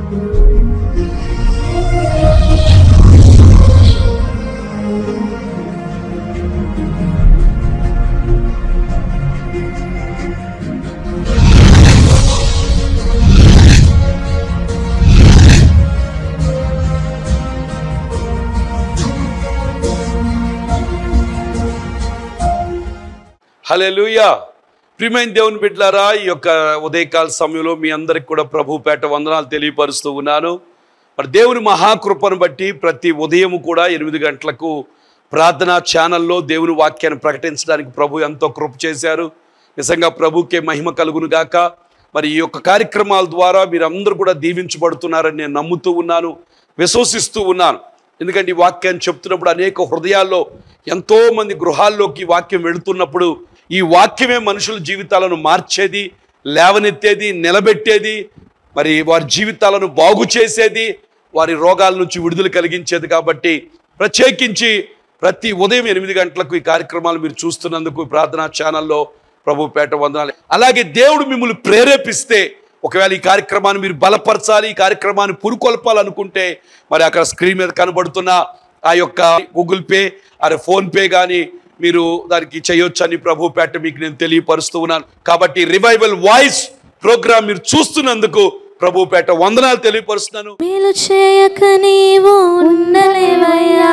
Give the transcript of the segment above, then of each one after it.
హల్లెలూయా ప్రియమైన దేవుని బిడ్డలారా ఈ యొక్క ఉదయకాల సమయంలో మీ అందరికి కూడా ప్రభు పేట వందనాలు తెలియపరుస్తూ ఉన్నాను మరి దేవుని మహాకృపను బట్టి ప్రతి ఉదయం కూడా ఎనిమిది గంటలకు ప్రార్థనా ఛానల్లో దేవుని వాక్యాన్ని ప్రకటించడానికి ప్రభు ఎంతో కృప చేశారు నిజంగా ప్రభుకే మహిమ కలుగును గాక మరి ఈ యొక్క కార్యక్రమాల ద్వారా మీరందరూ కూడా దీవించబడుతున్నారని నేను నమ్ముతూ ఉన్నాను విశ్వసిస్తూ ఉన్నాను ఎందుకంటే ఈ వాక్యాన్ని చెప్తున్నప్పుడు అనేక హృదయాల్లో ఎంతో మంది గృహాల్లోకి ఈ వాక్యం వెళుతున్నప్పుడు ఈ వాక్యమే మనుషుల జీవితాలను మార్చేది లేవనెత్తేది నిలబెట్టేది మరి వారి జీవితాలను బాగు చేసేది వారి రోగాల నుంచి విడుదల కలిగించేది కాబట్టి ప్రత్యేకించి ప్రతి ఉదయం ఎనిమిది గంటలకు ఈ కార్యక్రమాలు మీరు చూస్తున్నందుకు ఈ ప్రార్థనా ఛానల్లో ప్రభు పేట వందనాలు అలాగే దేవుడు మిమ్మల్ని ప్రేరేపిస్తే ఒకవేళ ఈ కార్యక్రమాన్ని మీరు బలపరచాలి ఈ కార్యక్రమాన్ని పురుకొల్పాలనుకుంటే మరి అక్కడ స్క్రీన్ మీద కనబడుతున్న ఆ యొక్క గూగుల్ పే అరే ఫోన్ పే కానీ మీరు దానికి చేయొచ్చని ప్రభు పేట మీకు నేను తెలియపరుస్తూ ఉన్నాను కాబట్టి రివైవల్ వాయిస్ ప్రోగ్రామ్ మీరు చూస్తున్నందుకు ప్రభు పేట వందనాలు తెలియపరుస్తున్నాను మేలు చేయక నీవు ఉండలేవయ్యా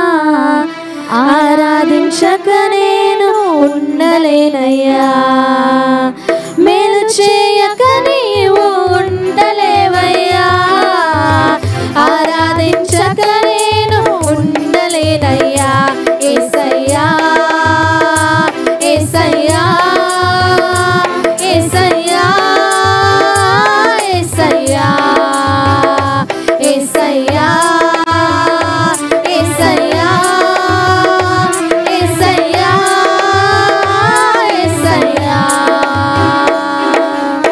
ఆరాధించక నేను ఉండలేనయ్యా మేలు చేయక నీవు ఉండలేవయ్యా ఆరాధించక నేను ఉండలేనయ్యా ఏసయ్యా ఏసయ్యా ఏసయ్యా ఏసయ్యా ఏసయ్యా ఏసయ్యా ఏసయ్యా ఏసయ్యా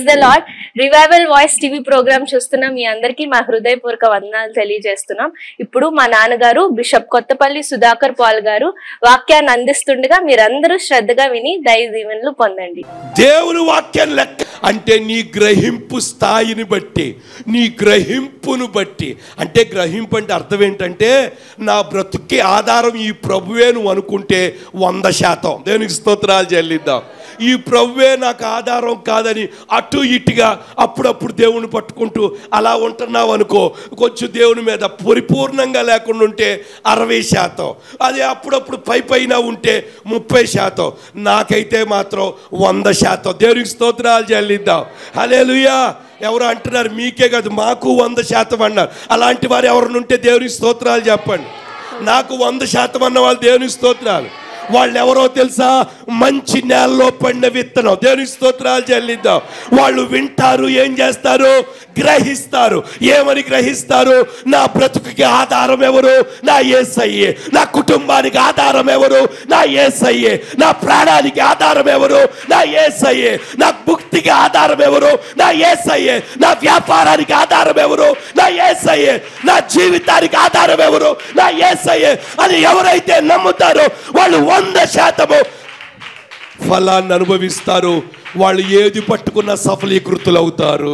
the Lord revival voice TV programme చూస్తున్న మీ అందరికీ మా హృదయపూర్వక వందనాలు తెలియజేస్తున్నాం ఇప్పుడు మా నాన్నగారు బిషప్ కొత్తపల్లి సుధాకర్ పాల్ గారు వాక్యాన్ని అందిస్తుండగా మీరందరూ శ్రద్ధగా విని దైవ దీవెనలు పొందండి దేవుని వాక్యం లెక్క అంటే నీ గ్రహింపు స్థాయిని బట్టి నీ గ్రహింపును బట్టి అంటే గ్రహింపు అంటే అర్థం ఏంటంటే నా బ్రతుక్కి ఆధారం ఈ ప్రభువే నువ్వు అనుకుంటే వంద శాతం దేవునికి స్తోత్రాలు చెల్లిద్దాం ఈ ప్రభువే నాకు ఆధారం కాదని అటు ఇటుగా అప్పుడప్పుడు దేవుని పట్టుకుంటూ అలా ఉంటున్నావు అనుకో కొంచెం దేవుని మీద పరిపూర్ణంగా లేకుండా ఉంటే అరవై శాతం అదే అప్పుడప్పుడు పై పైన ఉంటే ముప్పై శాతం నాకైతే మాత్రం వంద శాతం దేవునికి స్తోత్రాలు చెల్లిద్దాం హలేలుయా ఎవరు అంటున్నారు మీకే కాదు మాకు వంద శాతం అన్నారు అలాంటి వారు ఎవరిని ఉంటే దేవునికి స్తోత్రాలు చెప్పండి నాకు వంద శాతం అన్న వాళ్ళు దేవునికి స్తోత్రాలు వాళ్ళు ఎవరో తెలుసా మంచి నేలలో పడిన విత్తనం దేవునికి స్తోత్రాలు చెల్లిద్దాం వాళ్ళు వింటారు ఏం చేస్తారు గ్రహిస్తారు ఏమని గ్రహిస్తారు నా బ్రతుకుకి ఆధారం ఎవరు నా ఏసయ్యే నా కుటుంబానికి ఆధారం ఎవరు నా ఏసయ్యే నా ప్రాణానికి ఆధారం ఎవరు నా ఏసయ్యే నా భుక్తికి ఆధారం ఎవరు నా ఏసయ్యే నా వ్యాపారానికి ఆధారం ఎవరు నా ఏసయ్యే నా జీవితానికి ఆధారం ఎవరు నా ఏసయ్యే అది ఎవరైతే నమ్ముతారో వాళ్ళు వంద శాతము ఫలాన్ని అనుభవిస్తారు వాళ్ళు ఏది పట్టుకున్న సఫలీకృతులు అవుతారు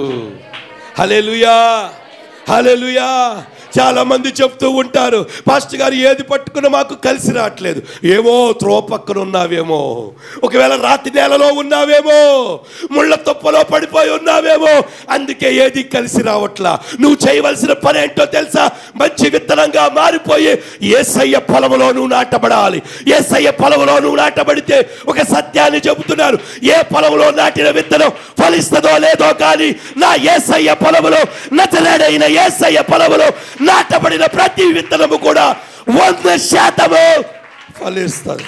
హలేలుయా హలేలుయా చాలా మంది చెప్తూ ఉంటారు పాస్టర్ గారు ఏది పట్టుకున్నా మాకు కలిసి రావట్లేదు ఏమో త్రో పక్కన ఉన్నావేమో ఒకవేళ రాతి నేలలో ఉన్నావేమో ముళ్ళ తుప్పలో పడిపోయి ఉన్నావేమో అందుకే ఏది కలిసి రావట్లా నువ్వు చేయవలసిన పని ఏంటో తెలుసా మంచి విత్తనంగా మారిపోయి ఏసయ్య పొలంలో నువ్వు నాటబడాలి ఏసయ్య పొలంలో నువ్వు నాటబడితే ఒక సత్యాన్ని చెబుతున్నారు ఏ పొలంలో నాటిన విత్తనం ఫలిస్తుందో లేదో కానీ నా ఏసయ్య పొలములో నచలేడైన ఏసయ్య పొలములో నాటబడిన ప్రతి విత్తనము కూడా వంద శాతము ఫలిస్తుంది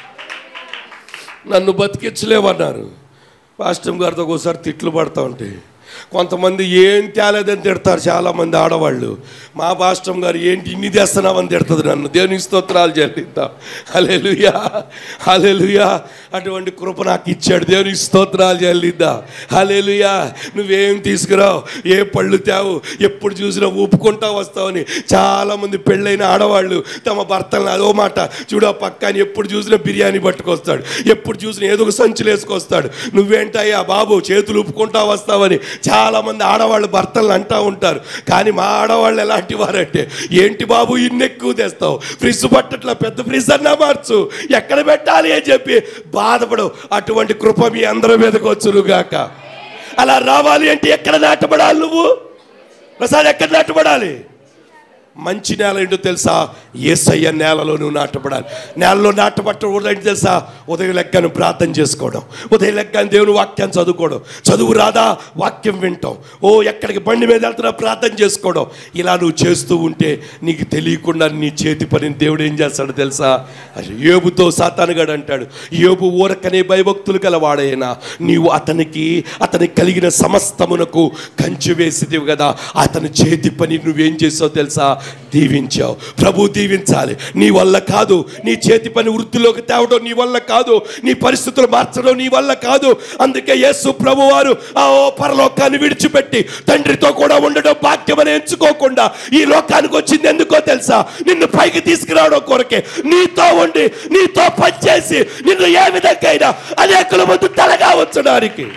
నన్ను బతికించలేమన్నారు పాస్టమ్ గారితో ఒకసారి తిట్లు పడతా ఉంటే కొంతమంది ఏం తేలేదని తిడతారు చాలామంది ఆడవాళ్ళు మా పాస్టమ్ గారు ఏంటి ఇన్ని తెస్తున్నామని తిడుతుంది నన్ను దేవుని స్తోత్రాలు చెల్లిద్దాం హలెలుయా హలెలుయా అటువంటి కృప నాకు ఇచ్చాడు దేవుని స్తోత్రాలు చెల్లిద్దాం హలెలుయా నువ్వేం తీసుకురావు ఏ పళ్ళు తేవు ఎప్పుడు చూసినా ఊపుకుంటా వస్తావని చాలామంది పెళ్ళైన ఆడవాళ్ళు తమ భర్తలను అదో మాట చూడు ఆ పక్కన ఎప్పుడు చూసినా బిర్యానీ పట్టుకొస్తాడు ఎప్పుడు చూసినా ఏదో ఒక సంచులు వేసుకొస్తాడు నువ్వేంటయ్యా బాబు చేతులు ఊపుకుంటా వస్తావని చాలామంది ఆడవాళ్ళు భర్తలను అంటా ఉంటారు కానీ మా ఆడవాళ్ళు ఎలాంటి వారంటే ఏంటి బాబు ఇన్ని ఎక్కువ తెస్తావు ఫ్రిడ్జ్ పట్టట్లా పెద్ద ఫ్రిడ్జ్ అన్నా మార్చు ఎక్కడ పెట్టాలి అని చెప్పి బాధపడు అటువంటి కృప మీ అందరి మీదకి వచ్చునుగాక అలా రావాలి అంటే ఎక్కడ నాటబడాలి నువ్వు ప్రసాద్ ఎక్కడ నాటబడాలి మంచి నేల ఏంటో తెలుసా ఏసయ్య నేలలో నువ్వు నాటపడాలి నేలలో నాటపట్టడం ఏంటి తెలుసా ఉదయం లెక్కను ప్రార్థన చేసుకోవడం ఉదయం లెక్కను దేవుని వాక్యాన్ని చదువుకోవడం చదువు రాదా వాక్యం వింటాం ఓ ఎక్కడికి బండి మీద వెళ్తున్నా ప్రార్థన చేసుకోవడం ఇలా నువ్వు చేస్తూ ఉంటే నీకు తెలియకుండా నీ చేతి పనిని దేవుడు ఏం చేస్తాడో తెలుసా అది ఏబుతో సాతానుగాడు అంటాడు ఏబు ఊరకనే భయభక్తులు కలవాడైనా నీవు అతనికి అతనికి కలిగిన సమస్తమునకు కంచె వేసిదివి కదా అతని చేతి పని నువ్వేం చేసావు తెలుసా దీవించావు ప్రభు దీవించాలి నీ వల్ల కాదు నీ చేతి పని వృత్తిలోకి తేవడం నీ వల్ల కాదు నీ పరిస్థితులు మార్చడం నీ వల్ల కాదు అందుకే యేసు ప్రభు వారు ఆ ఓ పరలోకాన్ని విడిచిపెట్టి తండ్రితో కూడా ఉండడం భాగ్యమని ఎంచుకోకుండా ఈ లోకానికి వచ్చింది ఎందుకో తెలుసా నిన్ను పైకి తీసుకురావడం కొరకే నీతో ఉండి నీతో పనిచేసి నిన్ను ఏ విధంగా అయినా అనేకుల ముందు తలగా ఉంచడానికి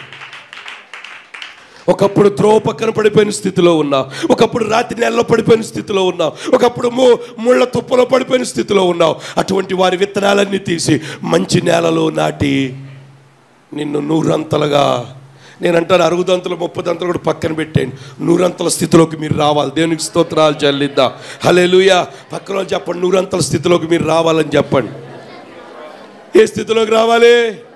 ఒకప్పుడు త్రోవ పక్కన పడిపోయిన స్థితిలో ఉన్నావు ఒకప్పుడు రాత్రి నెలలో పడిపోయిన స్థితిలో ఉన్నావు ఒకప్పుడు ము ముళ్ళ తుప్పలో పడిపోయిన స్థితిలో ఉన్నావు అటువంటి వారి విత్తనాలన్నీ తీసి మంచి నేలలో నాటి నిన్ను నూరంతలుగా నేను అంటాను అరుగుదంతలు ముప్పదంతలు కూడా పక్కన పెట్టేయండి నూరంతల స్థితిలోకి మీరు రావాలి దేవునికి స్తోత్రాలు చెల్లిద్దాం హలేలుయా పక్కన వాళ్ళు చెప్పండి నూరంతల స్థితిలోకి మీరు రావాలని చెప్పండి ఏ స్థితిలోకి రావాలి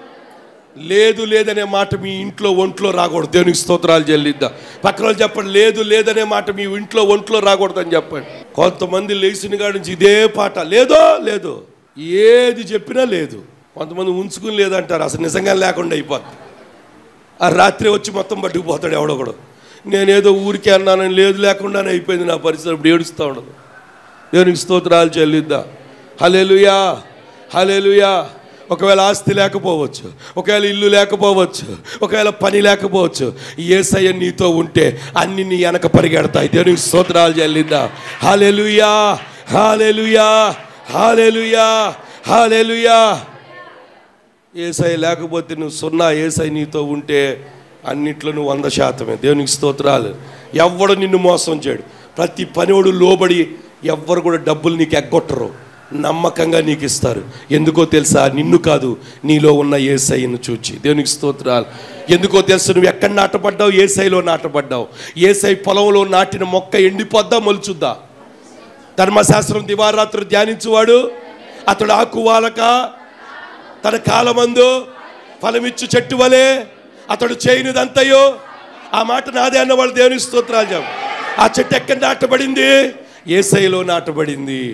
లేదు లేదనే మాట మీ ఇంట్లో ఒంట్లో రాకూడదు దేవునికి స్తోత్రాలు చెల్లిద్దాం పక్కన వాళ్ళు చెప్పండి లేదు లేదనే మాట మీ ఇంట్లో ఒంట్లో రాకూడదని చెప్పండి కొంతమంది లేచిన కాడి నుంచి ఇదే పాట లేదో లేదు ఏది చెప్పినా లేదు కొంతమంది ఉంచుకుని లేదంటారు అసలు నిజంగా లేకుండా అయిపోద్ది ఆ రాత్రి వచ్చి మొత్తం పట్టుకుపోతాడు ఎవడొకడు నేనేదో ఊరికే అన్నానని లేదు లేకుండానే అయిపోయింది నా పరిస్థితి ఇప్పుడు ఏడుస్తూ ఉండదు దేవునికి స్తోత్రాలు చెల్లిద్దా హలేలుయా హలేలుయా ఒకవేళ ఆస్తి లేకపోవచ్చు ఒకవేళ ఇల్లు లేకపోవచ్చు ఒకవేళ పని లేకపోవచ్చు ఏసయ్య నీతో ఉంటే అన్ని నీ వెనక పరిగెడతాయి దేవునికి స్తోత్రాలు చెల్లిద్దా హాలెలుయా హాలెలుయా హాలెలుయా హాలెలుయా ఏసై లేకపోతే నువ్వు సున్నా ఏసై నీతో ఉంటే అన్నిట్లో నువ్వు వంద శాతమే దేవునికి స్తోత్రాలు ఎవ్వడు నిన్ను మోసం చేయడు ప్రతి పనివాడు లోబడి ఎవ్వరు కూడా డబ్బులు నీకు ఎగ్గొట్టరు నమ్మకంగా నీకు ఇస్తారు ఎందుకో తెలుసా నిన్ను కాదు నీలో ఉన్న ఏసైను చూచి దేవునికి స్తోత్రాలు ఎందుకో తెలుసు నువ్వు ఎక్కడ నాటపడ్డావు ఏసైలో నాటపడ్డావు ఏసై పొలంలో నాటిన మొక్క ఎండిపోద్దా మొలుచుద్దా ధర్మశాస్త్రం దివారాత్రులు ధ్యానించువాడు అతడు ఆకువాలక తన కాలమందు ఫలమిచ్చు చెట్టు వలె అతడు చేయనిదంతయో ఆ మాట నాదే అన్న వాళ్ళు దేవుని స్తోత్రాలు చెప్పు ఆ చెట్టు ఎక్కడ నాటబడింది ఏసైలో నాటబడింది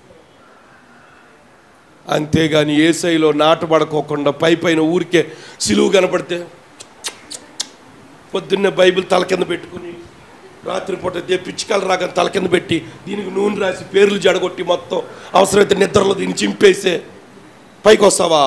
అంతేగాని ఏసైలో నాటబడుకోకుండా పై పైన ఊరికే సిలువు కనపడితే పొద్దున్నే బైబిల్ తల కింద పెట్టుకుని రాత్రిపూట దే పిచ్చికలు రాగా తల కింద పెట్టి దీనికి నూనె రాసి పేర్లు జడగొట్టి మొత్తం అవసరమైతే నిద్రలో దీన్ని చింపేసే పైకి వస్తావా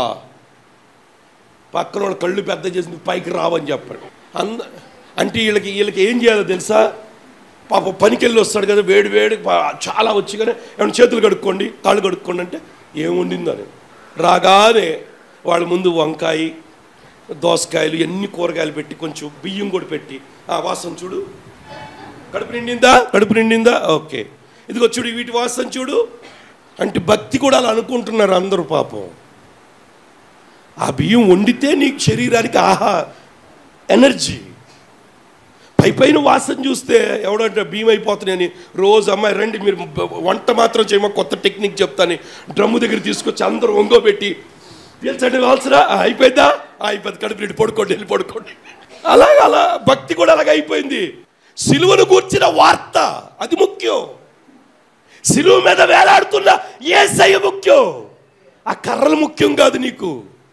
పక్కన వాళ్ళు కళ్ళు పెద్ద చేసి నువ్వు పైకి రావని చెప్పాడు అంద అంటే వీళ్ళకి వీళ్ళకి ఏం చేయాలో తెలుసా పాప పనికి వెళ్ళి వస్తాడు కదా వేడి వేడి పా- చాలా వచ్చి కానీ ఏమైనా చేతులు కడుక్కోండి కాళ్ళు కడుక్కోండి అంటే ఏముండిందని రాగానే వాళ్ళ ముందు వంకాయ దోసకాయలు ఎన్ని కూరగాయలు పెట్టి కొంచెం బియ్యం కూడా పెట్టి ఆ వాసన చూడు కడుపు నిండిందా కడుపు నిండిందా ఓకే ఇదిగో చూడు వీటి వాసన చూడు అంటే భక్తి కూడా అలా అనుకుంటున్నారు అందరూ పాపం ఆ బియ్యం వండితే నీ శరీరానికి ఆహా ఎనర్జీ పై పైన వాసన చూస్తే ఎవడంటే బియ్యం అయిపోతున్నాయని రోజు అమ్మాయి రండి మీరు బ- వంట మాత్రం చేయమో కొత్త టెక్నిక్ చెప్తాను డ్రమ్ము దగ్గర తీసుకొచ్చి అందరూ ఒంగోబెట్టి పీల్చండి వాల్సరా ఆ, అయిపోయిందా ఆ, అయిపోయింది కడుపు నిండి పడుకోండి వెళ్ళి పడుకోండి అలాగ అలా భక్తి కూడా అలాగ అయిపోయింది సిలువను కూర్చిన వార్త అది ముఖ్యం సిలువ మీద వేలాడుతున్న ఏసయ్య ముఖ్యం ఆ కర్రలు ముఖ్యం కాదు నీకు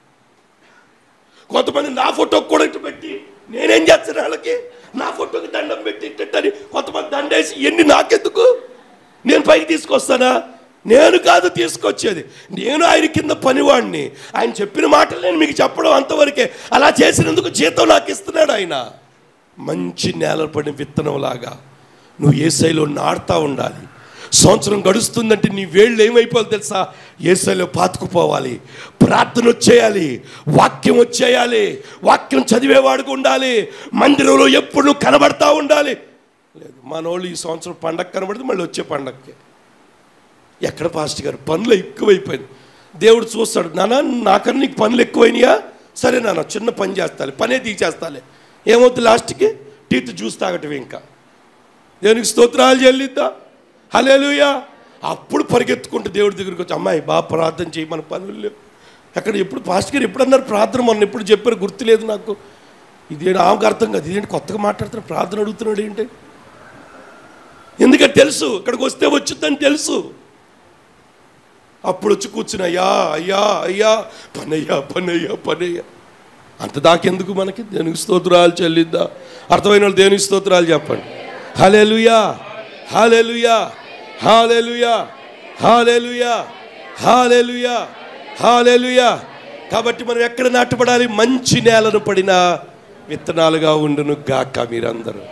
కొంతమంది నా ఫోటో కూడా ఇటు పెట్టి నేనేం చేస్తాను వాళ్ళకి నా ఫోటోకి దండం పెట్టి ఇట్టని కొంతమంది దండేసి ఎన్ని నాకెందుకు నేను పైకి తీసుకొస్తానా నేను కాదు తీసుకొచ్చేది నేను ఆయన కింద పనివాడిని ఆయన చెప్పిన మాటలు నేను మీకు చెప్పడం అంతవరకే అలా చేసినందుకు జీతం నాకు ఇస్తున్నాడు ఆయన మంచి నేల పడిన విత్తనంలాగా నువ్వు ఏసైలో నాడుతూ ఉండాలి సంవత్సరం గడుస్తుందంటే నీ వేళ్ళు ఏమైపోవాలి తెలుసా ఏసైలో పాతుకుపోవాలి ప్రార్థన వచ్చేయాలి వాక్యం వచ్చేయాలి వాక్యం చదివేవాడికి ఉండాలి మందిరంలో ఎప్పుడు నువ్వు కనబడతా ఉండాలి లేదు మనోళ్ళు ఈ సంవత్సరం పండగ కనబడితే మళ్ళీ వచ్చే పండగకి ఎక్కడ పాస్టర్ గారు పనులు ఎక్కువైపోయింది దేవుడు చూస్తాడు నాన్న నాకన్నా నీకు పనులు ఎక్కువైనాయా సరే నాన్న చిన్న పని చేస్తాలే పనే తీసేస్తాలే ఏమవుతుంది లాస్ట్కి టీత్ జ్యూస్ తాగటం ఇంకా దేవునికి స్తోత్రాలు చెల్లిద్దా హలేలుయా అప్పుడు పరిగెత్తుకుంటూ దేవుడి దగ్గరికి వచ్చి అమ్మాయి బాగా ప్రార్థన చేయి మన పనులు లేవు అక్కడ ఎప్పుడు పాస్టర్ గారు ఎప్పుడు అన్నారు ప్రార్థన మొన్న ఎప్పుడు చెప్పారు గుర్తులేదు నాకు ఇదేంటి ఆమెకు అర్థం కాదు ఇదేంటి కొత్తగా మాట్లాడుతున్నా ప్రార్థన అడుగుతున్నాడు ఏంటి ఎందుకంటే తెలుసు ఇక్కడికి వస్తే వచ్చిందని తెలుసు అప్పుడు వచ్చి కూర్చుని అయ్యా అయ్యా అయ్యా పనయ్యా పనయ్యా పనయ్యా అంత దాకెందుకు మనకి దేనికి స్తోత్రాలు చెల్లిద్దా అర్థమైన వాళ్ళు దేనికి స్తోత్రాలు చెప్పండి hallelujah hallelujah hallelujah hallelujah hallelujah hallelujah కాబట్టి మనం ఎక్కడ నాటపడాలి మంచి నేలను పడిన విత్తనాలుగా ఉండును గాక మీరందరూ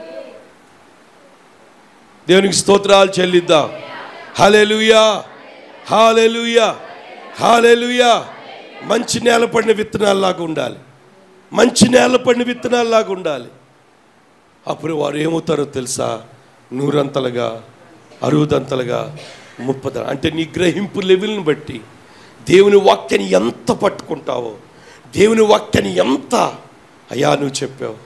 దేవునికి స్తోత్రాలు చెల్లిద్దాం హాలేలుయా హాలేలుయా హాలేలుయా మంచి నేల పడిన విత్తనాల్లాగా ఉండాలి మంచి నేల పడిన విత్తనాల్లాగా ఉండాలి అప్పుడు వారు ఏమవుతారో తెలుసా నూరంతలుగా అరువుదంతలుగా ముప్పద అంటే నీ గ్రహింపు లెవెల్ని బట్టి దేవుని వాక్యాన్ని ఎంత పట్టుకుంటావో దేవుని వాక్యాన్ని ఎంత అయ్యా నువ్వు చెప్పావు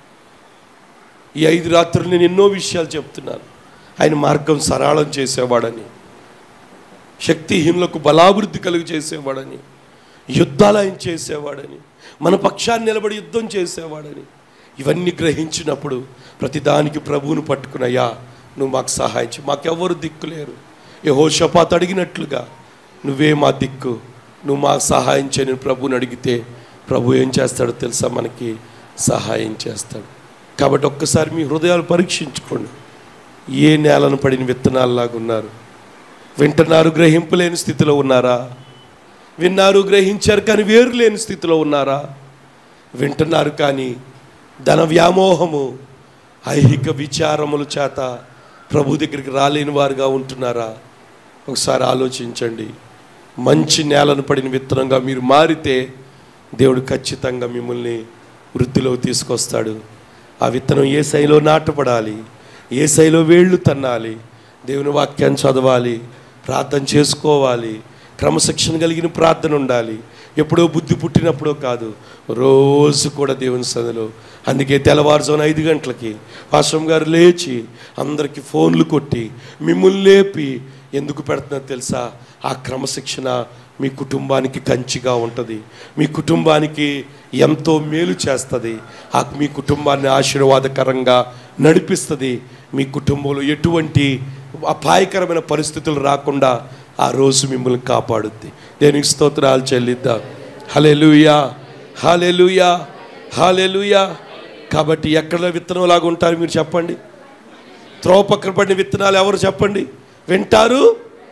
ఈ ఐదు రాత్రులు నేను ఎన్నో విషయాలు చెప్తున్నాను ఆయన మార్గం సరళం చేసేవాడని శక్తిహీనులకు బలాభివృద్ధి కలుగు చేసేవాడని యుద్ధాలు ఆయన చేసేవాడని మన పక్షాన్ని నిలబడి యుద్ధం చేసేవాడని ఇవన్నీ గ్రహించినప్పుడు ప్రతిదానికి ప్రభువును పట్టుకునయ్యా నువ్వు మాకు సహాయం చేయి మాకెవ్వరు దిక్కు లేరు యహో షపాత్ అడిగినట్లుగా నువ్వే మా దిక్కు నువ్వు మాకు సహాయం చేయని ప్రభువుని అడిగితే ప్రభు ఏం చేస్తాడో తెలుసా మనకి సహాయం చేస్తాడు కాబట్టి ఒక్కసారి మీ హృదయాలు పరీక్షించుకోండి ఏ నేలను పడిన విత్తనాల్లాగా ఉన్నారు వింటున్నారు గ్రహింపు లేని స్థితిలో ఉన్నారా విన్నారు గ్రహించారు కానీ వేరు లేని స్థితిలో ఉన్నారా వింటున్నారు కానీ ధన వ్యామోహము ఐహిక విచారముల చేత ప్రభు దగ్గరికి రాలేని వారుగా ఉంటున్నారా ఒకసారి ఆలోచించండి మంచి నేలను పడిన విత్తనంగా మీరు మారితే దేవుడు ఖచ్చితంగా మిమ్మల్ని వృద్ధిలో తీసుకొస్తాడు ఆ విత్తనం ఏ శైలో నాటపడాలి ఏ శైలో వేళ్ళు తన్నాలి దేవుని వాక్యాన్ని చదవాలి ప్రార్థన చేసుకోవాలి క్రమశిక్షణ కలిగిన ప్రార్థన ఉండాలి ఎప్పుడో బుద్ధి పుట్టినప్పుడో కాదు రోజు కూడా దేవుని సన్నిధిలో అందుకే తెల్లవారుజామున ఐదు గంటలకి పాశ్రం గారు లేచి అందరికీ ఫోన్లు కొట్టి మిమ్మల్ని లేపి ఎందుకు పెడుతున్నారు తెలుసా ఆ క్రమశిక్షణ మీ కుటుంబానికి కంచిగా ఉంటుంది మీ కుటుంబానికి ఎంతో మేలు చేస్తుంది ఆ మీ కుటుంబాన్ని ఆశీర్వాదకరంగా నడిపిస్తుంది మీ కుటుంబంలో ఎటువంటి అపాయకరమైన పరిస్థితులు రాకుండా ఆ రోజు మిమ్మల్ని కాపాడుద్ది దేనికి స్తోత్రాలు చెల్లిద్దాం హలెలుయా హలెలుయా హలెలుయా కాబట్టి ఎక్కడ విత్తనం లాగా ఉంటారు మీరు చెప్పండి త్రోవ పక్కన పడిన విత్తనాలు ఎవరు చెప్పండి వింటారు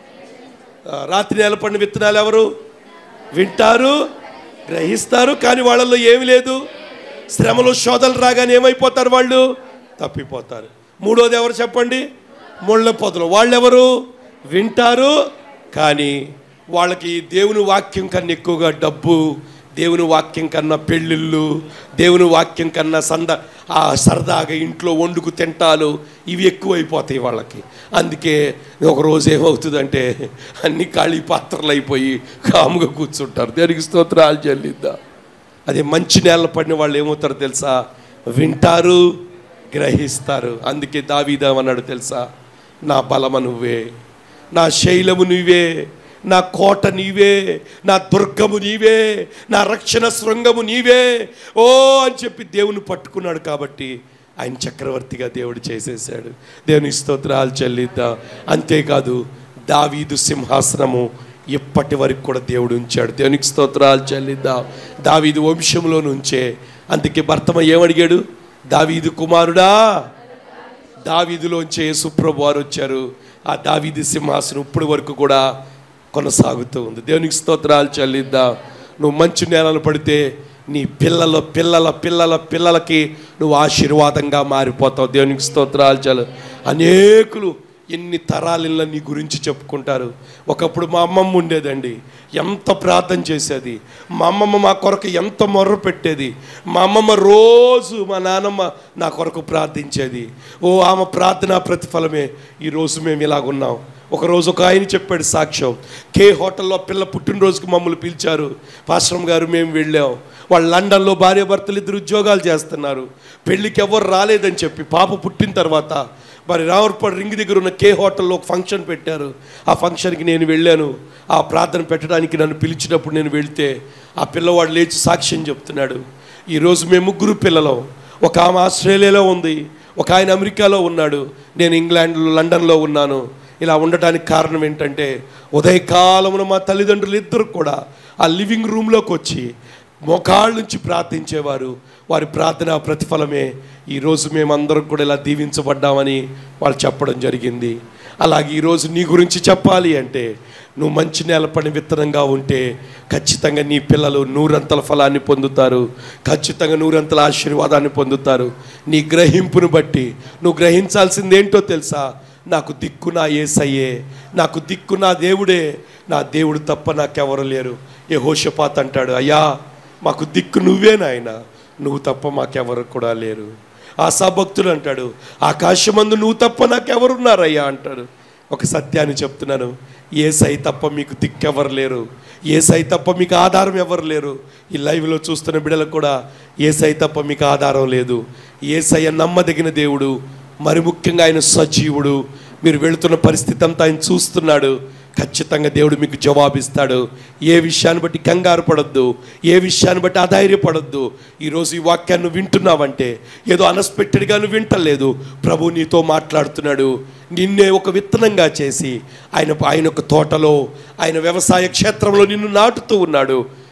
ఆ, రాత్రి నేల పడిన విత్తనాలు ఎవరు వింటారు గ్రహిస్తారు కానీ వాళ్ళల్లో ఏమి లేదు శ్రమలు శోధనలు రాగానే ఏమైపోతారు వాళ్ళు తప్పిపోతారు మూడోది ఎవరు చెప్పండి ముళ్ళ పొదలు వాళ్ళెవరు వింటారు కానీ వాళ్ళకి దేవుని వాక్యం కన్నా ఎక్కువగా డబ్బు దేవుని వాక్యం కన్నా పెళ్ళిళ్ళు దేవుని వాక్యం కన్నా సంద ఆ సరదాగా ఇంట్లో వండుకు తింటాలు ఇవి ఎక్కువైపోతాయి వాళ్ళకి అందుకే ఒక రోజు ఏమవుతుందంటే అన్ని ఖాళీ పాత్రలు అయిపోయి కాముగా కూర్చుంటారు దేనికి స్తోత్రాలు చెల్లిద్దాం అదే మంచి నేల పడిన వాళ్ళు ఏమవుతారో తెలుసా వింటారు గ్రహిస్తారు అందుకే దావీదామన్నాడు తెలుసా నా బలమ నువ్వే నా శైలము నీవే నా కోట నీవే నా దుర్గము నీవే నా రక్షణ శృంగము నీవే ఓ అని చెప్పి దేవుని పట్టుకున్నాడు కాబట్టి ఆయన చక్రవర్తిగా దేవుడు చేసేసాడు దేవుని స్తోత్రాలు చెల్లిద్దాం అంతేకాదు దావీదు సింహాసనము ఇప్పటి వరకు కూడా దేవుడు ఉంచాడు దేవునికి స్తోత్రాలు చెల్లిద్దాం దావీదు వంశంలో నుంచే అందుకే భర్తమ ఏమడిగాడు దావీదు కుమారుడా దావీదులోంచే సుప్రభు వారు వచ్చారు ఆ దావీదు సింహాసనం ఇప్పటి వరకు కూడా కొనసాగుతూ ఉంది దేవునికి స్తోత్రాలు చెల్లిద్దాం నువ్వు మంచి నేలలు పడితే నీ పిల్లల పిల్లల పిల్లల పిల్లలకి నువ్వు ఆశీర్వాదంగా మారిపోతావు దేవునికి స్తోత్రాలు చాలు అనేకులు ఎన్ని తరాలిల్ల నీ గురించి చెప్పుకుంటారు ఒకప్పుడు మా అమ్మమ్మ ఉండేదండి ఎంత ప్రార్థన చేసేది మా అమ్మమ్మ మా కొరకు ఎంత మొర్ర పెట్టేది మా అమ్మమ్మ రోజు మా నాన్నమ్మ నా కొరకు ప్రార్థించేది ఓ ఆమె ప్రార్థన ప్రతిఫలమే ఈరోజు మేము ఇలాగున్నాం ఒకరోజు ఒక ఆయన చెప్పాడు సాక్ష్యం కే హోటల్లో పిల్ల పుట్టినరోజుకి మమ్మల్ని పిలిచారు పాశ్రం గారు మేము వెళ్ళాం వాళ్ళు లండన్లో భార్య భర్తలు ఇద్దరు ఉద్యోగాలు చేస్తున్నారు పెళ్ళికి ఎవరు రాలేదని చెప్పి పాప పుట్టిన తర్వాత మరి రావర్పడ్ రింగ్ దగ్గర ఉన్న కే హోటల్లో ఒక ఫంక్షన్ పెట్టారు ఆ ఫంక్షన్కి నేను వెళ్ళాను ఆ ప్రార్థన పెట్టడానికి నన్ను పిలిచినప్పుడు నేను వెళ్తే ఆ పిల్లవాడు లేచి సాక్ష్యం చెప్తున్నాడు ఈరోజు మేము ముగ్గురు పిల్లలం ఒక ఆమె ఆస్ట్రేలియాలో ఉంది ఒక ఆయన అమెరికాలో ఉన్నాడు నేను ఇంగ్లాండ్లో లండన్లో ఉన్నాను ఇలా ఉండటానికి కారణం ఏంటంటే ఉదయకాలమున మా తల్లిదండ్రులు ఇద్దరు కూడా ఆ లివింగ్ రూమ్లోకి వచ్చి మోకాళ్ళ నుంచి ప్రార్థించేవారు వారి ప్రార్థన ప్రతిఫలమే ఈరోజు మేమందరం కూడా ఇలా దీవించబడ్డామని వాళ్ళు చెప్పడం జరిగింది అలాగే ఈరోజు నీ గురించి చెప్పాలి అంటే నువ్వు మంచి నేలపడిన విత్తనంగా ఉంటే ఖచ్చితంగా నీ పిల్లలు నూరంతల ఫలాన్ని పొందుతారు ఖచ్చితంగా నూరంతల ఆశీర్వాదాన్ని పొందుతారు నీ గ్రహింపును బట్టి నువ్వు గ్రహించాల్సింది ఏంటో తెలుసా నాకు దిక్కు నా ఏసయ్యే నాకు దిక్కు నా దేవుడే నా దేవుడు తప్ప నాకెవరు లేరు ఏ హోషపాత్ అంటాడు అయ్యా మాకు దిక్కు నువ్వే నాయన నువ్వు తప్ప మాకెవరు కూడా లేరు ఆశాభక్తుడు అంటాడు ఆకాశమందు నువ్వు తప్ప నాకెవరున్నారయ్యా అంటాడు ఒక సత్యాన్ని చెప్తున్నాను ఏ సై తప్ప మీకు దిక్కెవరు లేరు ఏ సై తప్ప మీకు ఆధారం ఎవరు లేరు ఈ లైవ్లో చూస్తున్న బిడ్డలకు కూడా ఏ సై తప్ప మీకు ఆధారం లేదు ఏ సై నమ్మదగిన దేవుడు మరి ముఖ్యంగా ఆయన సజీవుడు మీరు వెళుతున్న పరిస్థితి అంతా ఆయన చూస్తున్నాడు ఖచ్చితంగా దేవుడు మీకు జవాబిస్తాడు ఏ విషయాన్ని బట్టి కంగారు పడొద్దు ఏ విషయాన్ని బట్టి అధైర్యపడొద్దు ఈరోజు ఈ వాక్యాన్ని నువ్వు వింటున్నావంటే ఏదో అన్ఎక్స్పెక్టెడ్గా నువ్వు వింటలేదు ప్రభు నీతో మాట్లాడుతున్నాడు నిన్నే ఒక విత్తనంగా చేసి ఆయన ఆయన ఒక తోటలో ఆయన వ్యవసాయ క్షేత్రంలో నిన్ను నాటుతూ ఉన్నాడు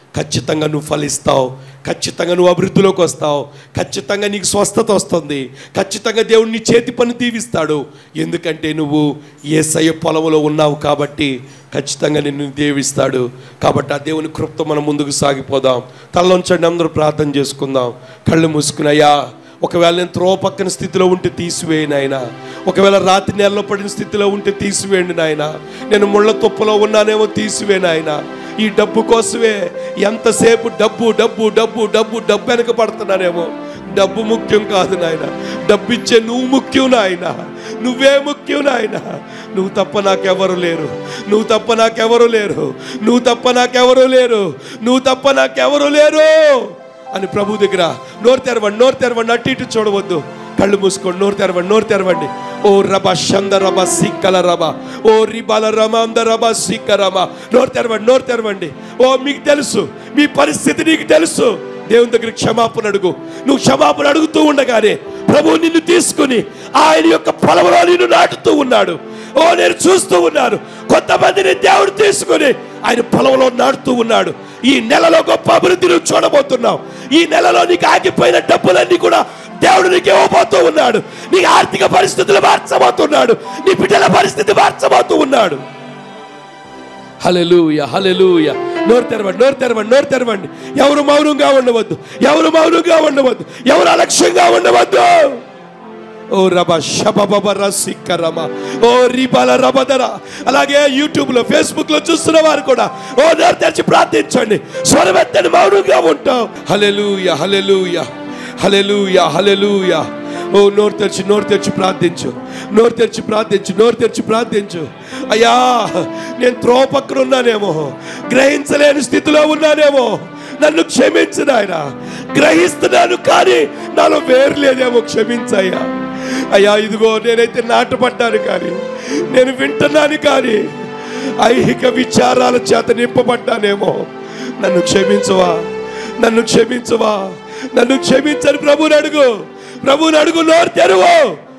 ఖచ్చితంగా నువ్వు ఫలిస్తావు ఖచ్చితంగా నువ్వు అభివృద్ధిలోకి వస్తావు ఖచ్చితంగా నీకు స్వస్థత వస్తుంది ఖచ్చితంగా దేవుడు నీ చేతి పని దీవిస్తాడు ఎందుకంటే నువ్వు ఏసయ్య పొలంలో ఉన్నావు కాబట్టి ఖచ్చితంగా నిన్ను దీవిస్తాడు కాబట్టి ఆ దేవుని కృప్తో మనం ముందుకు సాగిపోదాం తలలోంచండి అందరూ ప్రార్థన చేసుకుందాం కళ్ళు మూసుకున్నాయా ఒకవేళ నేను త్రో పక్కన స్థితిలో ఉంటే తీసివేయను ఆయన ఒకవేళ రాత్రి నెలలో పడిన స్థితిలో ఉంటే తీసివేయండి నాయన నేను ముళ్ళ తుప్పలో ఉన్నానేమో తీసివేయను ఆయన ఈ డబ్బు కోసమే ఎంతసేపు డబ్బు డబ్బు డబ్బు డబ్బు డబ్బు వెనక పడుతున్నానేమో డబ్బు ముఖ్యం కాదు నాయన డబ్బు ఇచ్చే నువ్వు ముఖ్యం నాయన నువ్వే ముఖ్యం నాయన నువ్వు తప్ప నాకెవరు లేరు నువ్వు తప్ప నాకెవరు లేరు నువ్వు తప్ప నాకెవరు లేరు నువ్వు తప్ప నాకెవరు లేరు అని ప్రభు దగ్గర నోరు తెరవండి నోరు తెరవండి అటు ఇటు చూడవద్దు కళ్ళు మూసుకోండి నోరు తెరవండి నోరు తెరవండి ఓ రబ షంద రబ సిక్కల రబ ఓ రిబాల రమ అంద రబ సిక్క రమ నోరు తెరవండి నోరు తెరవండి ఓ మీకు తెలుసు మీ పరిస్థితి నీకు తెలుసు దేవుని దగ్గర క్షమాపణ అడుగు నువ్వు క్షమాపణ అడుగుతూ ఉండగానే ప్రభు నిన్ను తీసుకుని ఆయన యొక్క పొలంలో నిన్ను నాటుతూ ఉన్నాడు ఓ నేను చూస్తూ ఉన్నాను కొంతమందిని దేవుడు తీసుకుని ఆయన పొలంలో నాటుతూ ఉన్నాడు ఈ నెలలో గొప్ప అభివృద్ధి నువ్వు చూడబోతున్నావు ఈ నెలలో నీకు ఆగిపోయిన డబ్బులన్నీ కూడా దేవుడు నీకు ఇవ్వబోతూ ఉన్నాడు నీ ఆర్థిక పరిస్థితులు మార్చబోతున్నాడు నీ బిడ్డల పరిస్థితి మార్చబోతూ ఉన్నాడు హలెలూయ హలెలూయ నోరు తెరవండి నోరు తెరవండి నోరు తెరవండి ఎవరు మౌనంగా ఉండవద్దు ఎవరు మౌనంగా ఉండవద్దు ఎవరు అలక్ష్యంగా ఉండవద్దు ఓ రబ శబబ రసిక్క రమ ఓ రిబల రబదర అలాగే యూట్యూబ్ లో ఫేస్బుక్ లో చూస్తున్న వారు కూడా ఓ నోరు తెరిచి ప్రార్థించండి స్వరమెత్తని మౌనంగా ఉంటాం హలెలూయ హలెలూయ హలెలూయ హలెలూయ ఓ నోరు తెరిచి నోరు తెరిచి ప్రార్థించు నోరు తెరిచి ప్రార్థించు నోరు తెరిచి ప్రార్థించు అయ్యా నేను త్రో పక్కన ఉన్నానేమో గ్రహించలేని స్థితిలో ఉన్నానేమో నన్ను క్షమించు నాయన గ్రహిస్తున్నాను కానీ నాలో వేరు లేదేమో క్షమించయ్యా అయ్యా ఇదిగో నేనైతే నాటపడ్డాను కానీ నేను వింటున్నాను కానీ ఐహిక విచారాల చేత నింపబడ్డానేమో నన్ను క్షమించవా నన్ను క్షమించవా నన్ను క్షమించని ప్రభుని అడుగు ప్రభుని అడుగు నోరు తెరువు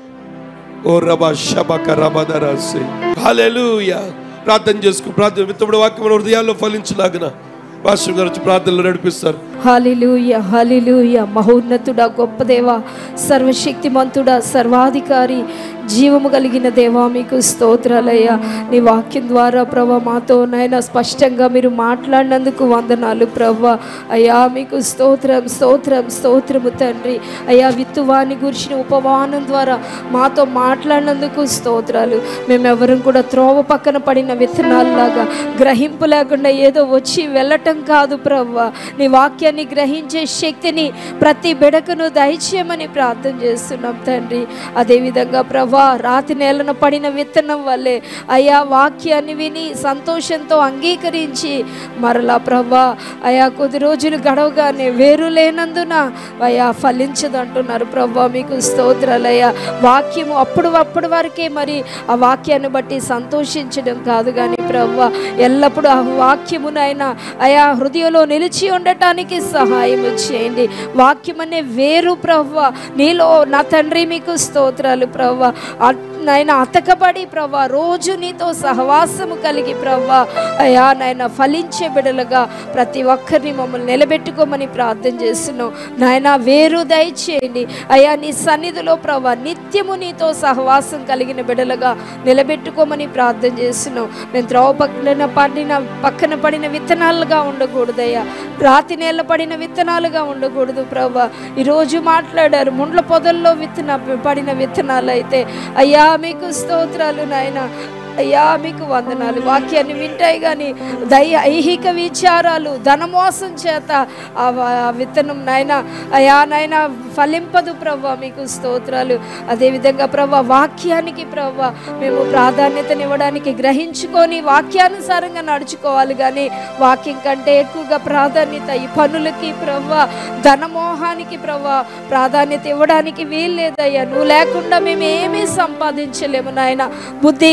ఓ రబ శబక రబదరసి హల్లెలూయా ప్రార్థన చేసుకు ప్రార్థన విత్తముడు వాక్యం మన హృదయాల్లో ఫలించలాగన పాస్టర్ గారు వచ్చి ప్రార్థనలు నడిపిస్తారు హాలిలూయ హాలిలూయ మహోన్నతుడా గొప్ప దేవ సర్వశక్తిమంతుడా సర్వాధికారి జీవము కలిగిన దేవా మీకు స్తోత్రాలయ్యా నీ వాక్యం ద్వారా ప్రభా మాతో నాయన స్పష్టంగా మీరు మాట్లాడినందుకు వందనాలు ప్రభా అయ్యా మీకు స్తోత్రం స్తోత్రం స్తోత్రము తండ్రి అయ్యా విత్తువాని గురించిన ఉపవానం ద్వారా మాతో మాట్లాడినందుకు స్తోత్రాలు మేమెవరం కూడా త్రోవ పక్కన పడిన విత్తనాల్లాగా గ్రహింపు లేకుండా ఏదో వచ్చి వెళ్ళటం కాదు ప్రవ్వా నీ వాక్యాన్ని గ్రహించే శక్తిని ప్రతి బిడకను దయచేయమని ప్రార్థన చేస్తున్నాం తండ్రి అదేవిధంగా ప్రభా రాతి నేలన పడిన విత్తనం వల్లే అయా వాక్యాన్ని విని సంతోషంతో అంగీకరించి మరలా ప్రభా అయా కొద్ది రోజులు గడవగానే వేరు లేనందున అయా ఫలించదంటున్నారు ప్రభా మీకు స్తోత్రాలయ్యా వాక్యము అప్పుడు అప్పుడు వరకే మరి ఆ వాక్యాన్ని బట్టి సంతోషించడం కాదు కానీ ప్రభా ఎల్లప్పుడూ ఆ వాక్యమునైనా అయా హృదయంలో నిలిచి ఉండటానికి సహాయం చేయండి వాక్యం అనే వేరు ప్రవ్వ నీలో నా తండ్రి మీకు స్తోత్రాలు ప్రవ్వ నాయన అతకబడి ప్రవ్వ రోజు నీతో సహవాసము కలిగి ప్రవ్వ అయా నాయన ఫలించే బిడలుగా ప్రతి ఒక్కరిని మమ్మల్ని నిలబెట్టుకోమని ప్రార్థన చేస్తున్నాం నాయన వేరు దయచేయండి అయా నీ సన్నిధిలో ప్రవ్వ నిత్యము నీతో సహవాసం కలిగిన బిడలుగా నిలబెట్టుకోమని ప్రార్థన చేస్తున్నాం మేము త్రోవ పక్కన పడిన పక్కన పడిన విత్తనాలుగా ఉండకూడదయ్యా రాతి నేల పడిన విత్తనాలుగా ఉండకూడదు ప్రభా ఈరోజు మాట్లాడారు ముండ్ల పొదల్లో విత్తన పడిన విత్తనాలు అయితే అయ్యా మీకు స్తోత్రాలు నాయన అయ్యా మీకు వందనాలు వాక్యాన్ని వింటాయి కానీ దయ ఐహిక విచారాలు ధనమోసం చేత ఆ వ- ఆ విత్తనం నాయన అయా నాయన ఫలింపదు ప్రవ్వ మీకు స్తోత్రాలు అదేవిధంగా ప్రవ్వ వాక్యానికి ప్రవ్వ మేము ప్రాధాన్యతనివ్వడానికి గ్రహించుకొని వాక్యానుసారంగా నడుచుకోవాలి కానీ వాక్యం కంటే ఎక్కువగా ప్రాధాన్యత ఈ పనులకి ప్రవ్వ ధనమోహానికి ప్రవ్వ ప్రాధాన్యత ఇవ్వడానికి వీల్లేదయ్యా నువ్వు లేకుండా మేము ఏమీ సంపాదించలేము నాయన బుద్ధి జ్ఞానం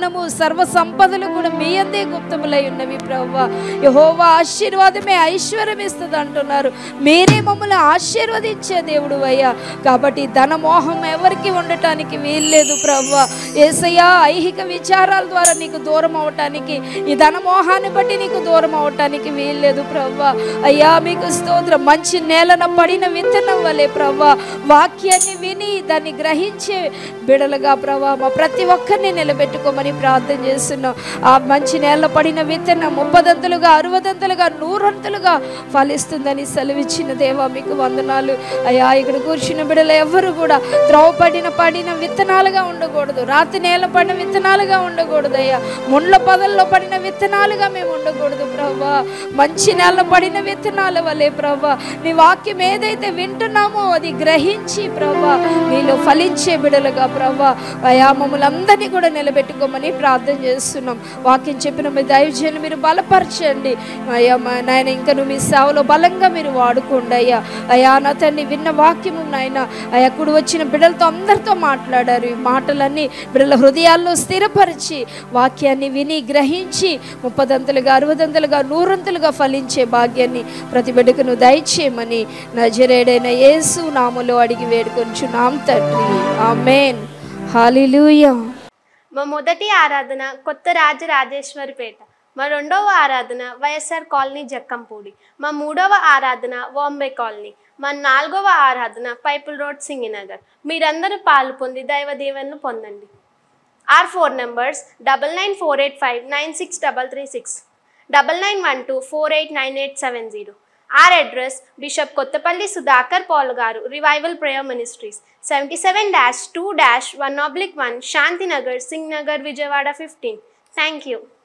జ్ఞానము సర్వ సంపదలు కూడా మీ అందే గుప్తములై ఉన్నవి ప్రభా యహోవా ఆశీర్వాదమే ఐశ్వర్యం ఇస్తుంది అంటున్నారు మీరే మమ్మల్ని ఆశీర్వదించే దేవుడు అయ్యా కాబట్టి ధనమోహం ఎవరికి ఉండటానికి వీల్లేదు ప్రభా ఏసయ్యా ఐహిక విచారాల ద్వారా నీకు దూరం అవటానికి ఈ ధనమోహాన్ని బట్టి నీకు దూరం అవటానికి వీల్లేదు ప్రభా అయ్యా మీకు స్తోత్రం మంచి నేలన పడిన విత్తనం వలె ప్రభా వాక్యాన్ని విని దాన్ని గ్రహించే బిడలుగా ప్రభా మా ప్రతి ఒక్కరిని నిలబెట్టుకోమని ప్రార్థన చేస్తున్నాం ఆ మంచి నేల పడిన విత్తనం ముప్పదంతులుగా అరవదంతులుగా నూరంతులుగా ఫలిస్తుందని సెలవిచ్చిన దేవా మీకు వందనాలు అయ్యా ఇక్కడ కూర్చున్న బిడలు ఎవ్వరు కూడా త్రోవపడిన పడిన విత్తనాలుగా ఉండకూడదు రాతి నేల పడిన విత్తనాలుగా ఉండకూడదు అయ్యా ముండ్ల పొదల్లో పడిన విత్తనాలుగా మేము ఉండకూడదు ప్రభా మంచి నేల పడిన విత్తనాల వలె ప్రభా నీ వాక్యం ఏదైతే వింటున్నామో అది గ్రహించి ప్రభా నీలో ఫలించే బిడలుగా ప్రభా అయా మమ్మల్ని అందరినీ కూడా నిలబెట్టుకోమని ప్రార్థన చేస్తున్నాం వాక్యం చెప్పిన మీ దైవజనులు మీరు బలపరచండి అయ్యా మా నాయన ఇంకా నువ్వు మీ సేవలో బలంగా మీరు వాడుకోండి అయ్యా అయా నా తండ్రి విన్న వాక్యము నాయన అయ్యా కుడి వచ్చిన బిడ్డలతో అందరితో మాట్లాడారు ఈ మాటలన్నీ బిడ్డల హృదయాల్లో స్థిరపరిచి వాక్యాన్ని విని గ్రహించి ముప్పదంతులుగా అరవదంతులుగా నూరంతులుగా ఫలించే భాగ్యాన్ని ప్రతి బిడ్డకు నువ్వు దయచేయమని నజరేడైన యేసు నాములో అడిగి వేడుకొంచున్నాం తండ్రి ఆమెన్ హాలిలూయా మా మొదటి ఆరాధన కొత్త రాజరాజేశ్వరిపేట మా రెండవ ఆరాధన వైఎస్ఆర్ కాలనీ జక్కంపూడి మా మూడవ ఆరాధన వాంబే కాలనీ మా నాలుగవ ఆరాధన పైపుల్ రోడ్ సింగినగర్ మీరందరూ పాలు పొంది దైవ దీవెనలు పొందండి or for numbers double nine four eight five nine six double three six double nine one two four eight nine eight seven zero our address bishop Kothapalli Sudhakar Paul గారు revival prayer ministries seventy seven dash two dash one oblique one Shantinagar Singh Nagar Vijayawada fifteen thank you